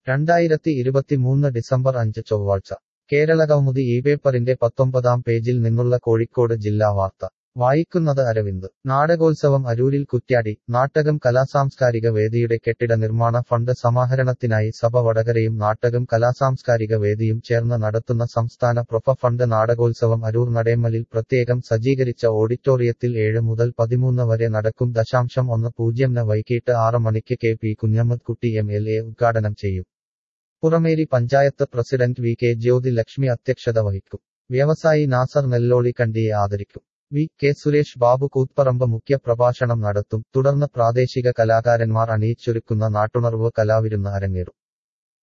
രണ്ടായിരത്തി ഇരുപത്തിമൂന്ന് ഡിസംബർ അഞ്ച് ചൊവ്വാഴ്ച കേരള കൗമുദി ഈ പേപ്പറിന്റെ പത്തൊമ്പതാം പേജിൽ നിന്നുള്ള കോഴിക്കോട് ജില്ലാ വാർത്ത വായിക്കുന്നത് അരവിന്ദ് നാടകോത്സവം അരൂരിൽ കുറ്റ്യാടി നാട്ടകം കലാസാംസ്കാരിക വേദിയുടെ കെട്ടിട നിർമ്മാണ ഫണ്ട് സമാഹരണത്തിനായി സഭ വടകരയും നാട്ടകം കലാസാംസ്കാരിക വേദിയും ചേർന്ന് നടത്തുന്ന സംസ്ഥാന പ്രൊഫ ഫണ്ട് നാടകോത്സവം അരൂർ നടേമ്മലിൽ പ്രത്യേകം സജ്ജീകരിച്ച ഓഡിറ്റോറിയത്തിൽ ഏഴ് മുതൽ പതിമൂന്ന് വരെ നടക്കും ദശാംശം ഒന്ന് പൂജ്യംന് വൈകിട്ട് ആറ് മണിക്ക് കെ പി കുഞ്ഞമ്മദ് കുട്ടി എം എൽ എ ഉദ്ഘാടനം ചെയ്യും Purameri panchayat president V K Jyothi Lakshmi അധ്യക്ഷത വഹിക്കും വ്യവസായി നാസർ നെല്ലോളി കണ്ടിയെ ആദരിക്കും വി കെ സുരേഷ് ബാബു കൂത്പറമ്പ് മുഖ്യ പ്രഭാഷണം നടത്തും തുടർന്ന് പ്രാദേശിക കലാകാരന്മാർ അണിയിച്ചൊരുക്കുന്ന നാട്ടുണർവ് കലാവിരുന്ന് അരങ്ങേറും